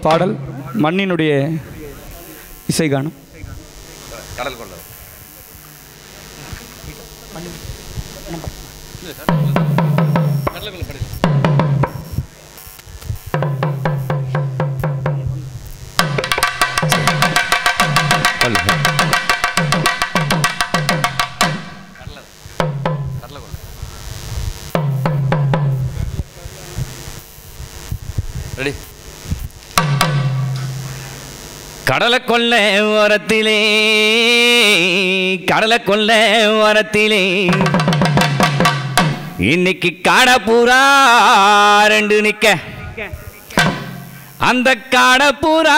பாடல் மண்ணினுடைய இசை கானம் கடல் கொள்ள ரெடி கடலை கொள்ள ஓரத்திலே கடலை கொள்ள ஓரத்திலே இன்னைக்கு காடை பூரா ரெண்டு நிக்க அந்த காடை பூரா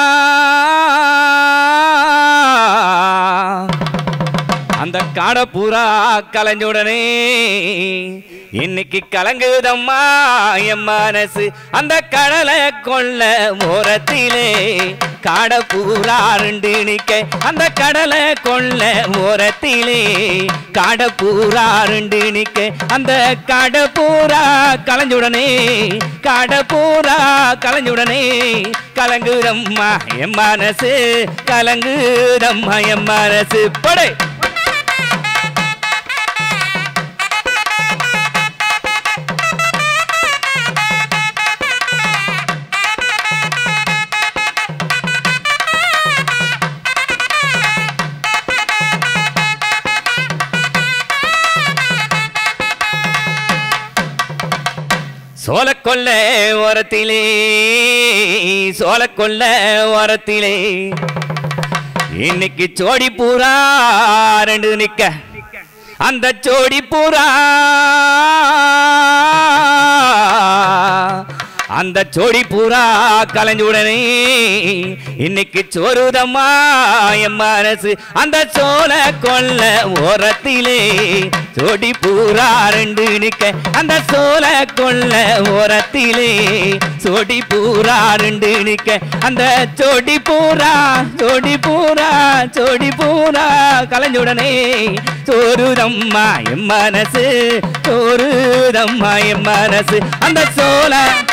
அந்த காடை பூரா கலைஞ்ச உடனே இன்னைக்கு கலங்குதம்மா என் மனசு அந்த கடலை கொள்ள ஓரத்திலே காடை பூரா ரெண்டு நிக்க அந்த கடலை கொள்ள ஓரத்திலே காடை பூரா ரெண்டு நிக்க அந்த காடை பூரா கலைஞ்சுடனே காடை பூரா கலைஞ்சுடனே கலங்குதம்மா என் மனசு கலங்குதம்மா என் மனசு படை சோலக்கொல்ல ஓரத்திலே சோலக்கொல்ல ஓரத்திலே இன்னைக்கு சோடி பூரா ரெண்டு நிக்க அந்த சோடி பூரா அந்த சோடி பூரா கலைஞ்ச உடனே இன்னைக்கு சோறுதம்மா என் மனசு அந்த சோல கொல்ல ஓரத்திலே சோடி பூரா ரெண்டு நிக்க அந்த சோல கொல்ல ஓரத்திலே சோடி பூரா ரெண்டு நிக்க அந்த சோடி பூரா சோடி பூரா சோடி பூரா கலைஞ்சுடனே சோறுதம்மா என் மனசு சோறுதம்மா என் மனசு அந்த சோல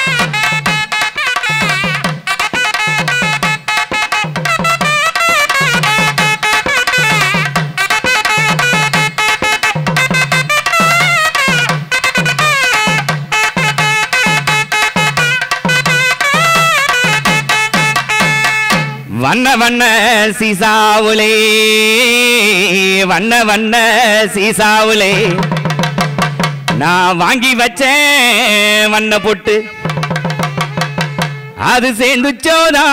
வண்ண வண்ண சீசாவுலே வண்ண வண்ண சீசாவுலே நான் வாங்கி வச்சேன் வண்ண பொட்டு அது சேர்ந்துச்சோதா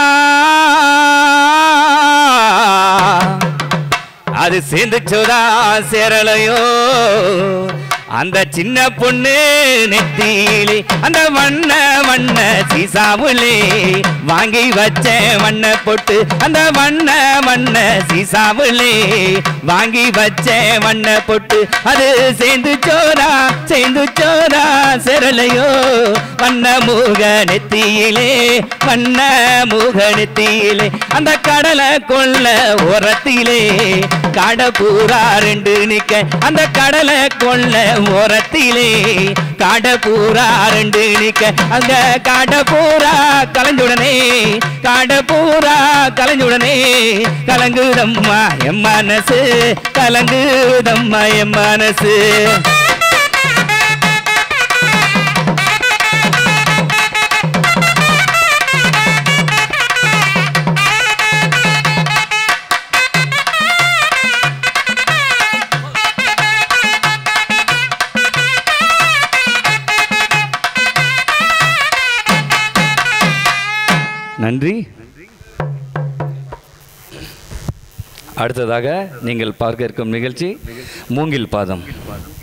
அது சேர்ந்துச்சோதா சேரலையோ அந்த சின்ன பொண்ணு நெத்தியிலே அந்த வண்ண வண்ண சீசாவுலே வாங்கி வச்ச வண்ண பொட்டு அந்த வண்ண வண்ண சீசாவுலே வாங்கி வச்ச வண்ண பொட்டு அது சேர்ந்து சோரா சேர்ந்து சோரா சேரலையோ வண்ண மூக நெத்தியிலே வண்ண மூக நெத்தியிலே அந்த கடலை கொள்ள ஓரத்திலே கடை பூரா ரெண்டு நிக்க அந்த கடலை கொள்ள ஓரத்திலே கடை பூரா ரெண்டு நிக்க அந்த கடை பூரா கலைஞ்சுடனே கடை பூரா கலைஞ்சுடனே கலங்குதம்மா என் மனசு கலங்குதம்மா என் மனசு நன்றி அடுத்ததாக நீங்கள் பார்க்க இருக்கும் நிகழ்ச்சி மூங்கில் பாதம்